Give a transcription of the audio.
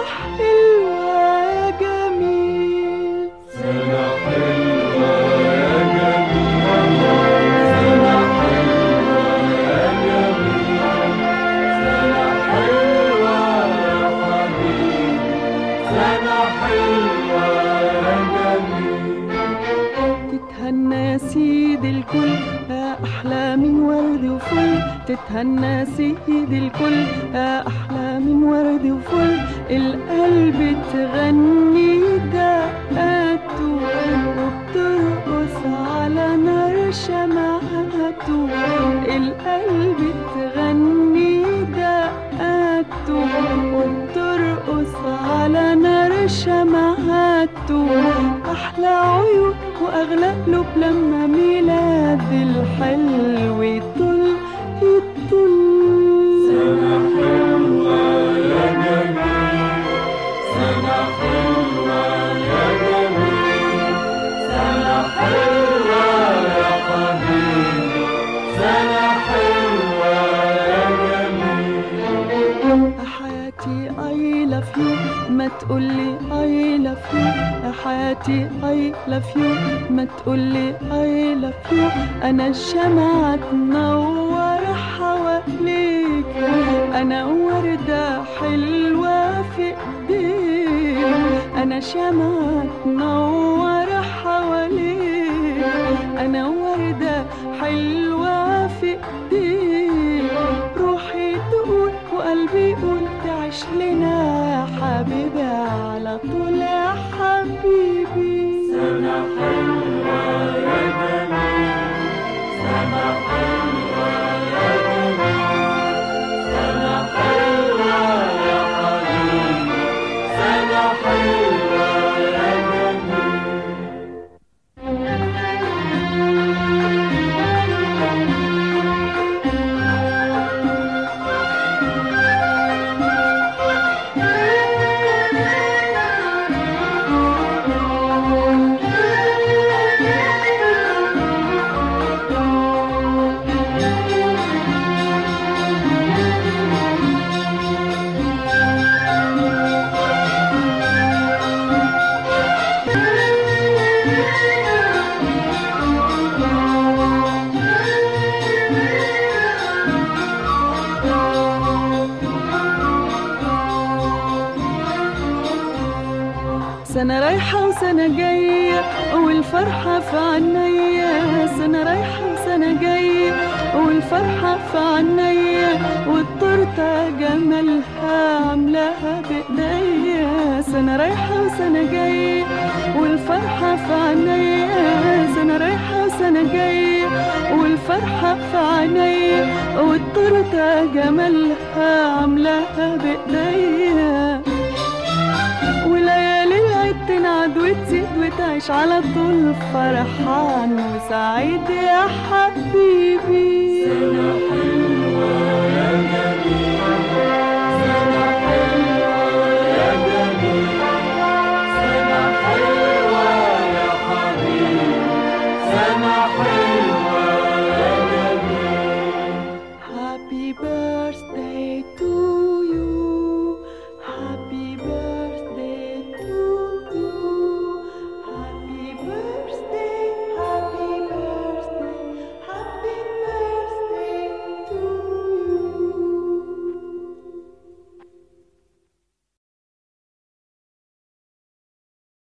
حلوة يا جميل سنة حلوة يا جميل سنة حلوة يا جميل سنة حلوة يا حبيبي سنة حلوة يا جميل تتهنى يا سيد الكل يا أحلى من ورد وفل تتهنى يا سيد الكل يا أحلى من ورد وفل القلب تغني دقاته وبترقص على نار شمعته القلب تغني دقاته وبترقص على نار شمعته أحلى عيون وأغلى قلوب لما ميلاد الحلو يطل يطل سنة حلوة يا جميل سنة حلوة يا جميل سنة حلوة يا حبيبي سنة حلوة يا جميل يا حياتي I love you ما تقولي I love you يا حياتي I love you ما تقولي I love you أنا الشمعة تنور حواليك أنا وردة حلوة في إيديك أنا شمعة تنور حواليك أنا وردة حلوة في إيديك روحي تقول وقلبي يقول تعيش لنا يا حبيبي على طول يا حبيبي سنة حلوة يا جميل سنة حلوة يا جميل سنة حلوة يا حبيبي سنة حلوة يا جميل سنة رايحة وسنة جاية والفرحة في عينيا سنة رايحة وسنة جاية والفرحة في عينيا والتورتة جمالها عاملاها بإيديا سنة رايحة وسنة جاية والفرحة في عينيا سنة رايحة وسنة جاية والفرحة في عينيا والتورتة جمالها عاملاها بإيديا وليالي العيد تنعد وتزيد وتعيش على طول فرحان وسعيد يا حبيبي سنة